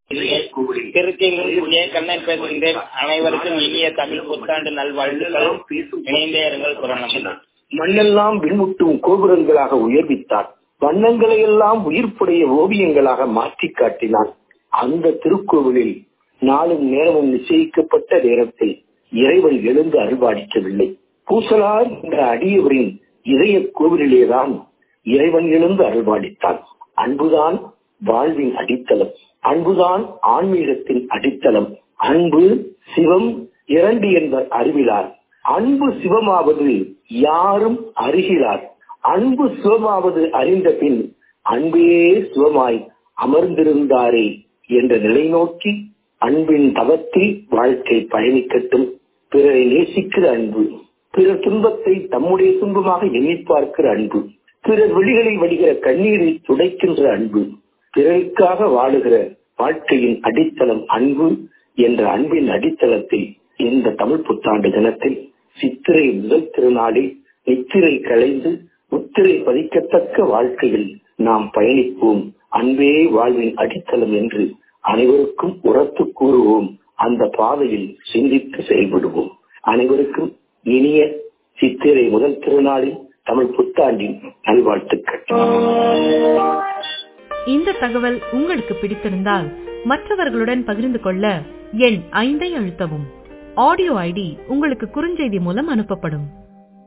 திருச்சியிலிருந்து ஜே கண்ணன் பேசுகின்றேன் அனைவருக்கும் இனிய தமிழ் புத்தாண்டு நல்வாழ்த்துக்கள் இணைந்தே இருங்கள் குரணம் மண்ணெல்லாம் விண்முட்டும் கோபுரங்களாக உயர்வித்தார் வண்ணங்களை எல்லாம் உயிர்ப்புடைய ஓவியங்களாக மாற்றி காட்டினார் அந்த திருக்கோவிலில் நாளும் நேரமும் நிச்சயிக்கப்பட்ட நேரத்தில் இறைவன் எழுந்து அருள்பாடிக்கவில்லை பூசலார் என்ற அடியவரின் இதய கோவிலிலேதான் இறைவன் எழுந்து அருள்பாடித்தான் அன்புதான் வாழ்வின் அடித்தளம் அன்புதான் ஆன்மீகத்தின் அடித்தளம் அன்பு சிவம் இரண்டு என்பர் அறிவிலார் அன்பு சிவமாவது யாரும் அறிகிறார் அன்பு சிவமாவது அறிந்த பின் அன்பே சிவமாய் அமர்ந்திருந்தாரே என்ற நிலை நோக்கி அன்பின் தவத்தில் வாழ்க்கை பயணிக்கட்டும் பிறரை நேசிக்கிற அன்பு பிறர் துன்பத்தை தம்முடைய துன்பமாக எண்ணி பார்க்கிற அன்பு பிறர் விழிகளில் வடிகிற கண்ணீரை துடைக்கின்ற அன்பு பிறருக்காக வாழுகிற வாழ்க்கையின் அடித்தளம் அன்பு என்ற அன்பின் அடித்தளத்தில் இந்த தமிழ் புத்தாண்டு தினத்தில் சித்திரை முதல் திருநாளில் நித்திரை களைந்து முத்திரை பதிக்கத்தக்க வாழ்க்கையில் நாம் பயணிப்போம் அன்பே வாழ்வின் அடித்தளம் என்று அனைவருக்கும் உரத்து கூறுவோம் அந்த பாதையில் சிந்தித்து செயல்படுவோம் அனைவருக்கும் இனிய சித்திரை முதல் திருநாளில் தமிழ் புத்தாண்டின் நல்வாழ்த்துக்கள் இந்த தகவல் உங்களுக்கு பிடித்திருந்தால் மற்றவர்களுடன் பகிர்ந்து கொள்ள எண் ஐந்தை அழுத்தவும் ஆடியோ ஐடி உங்களுக்கு குறுஞ்செய்தி மூலம் அனுப்பப்படும்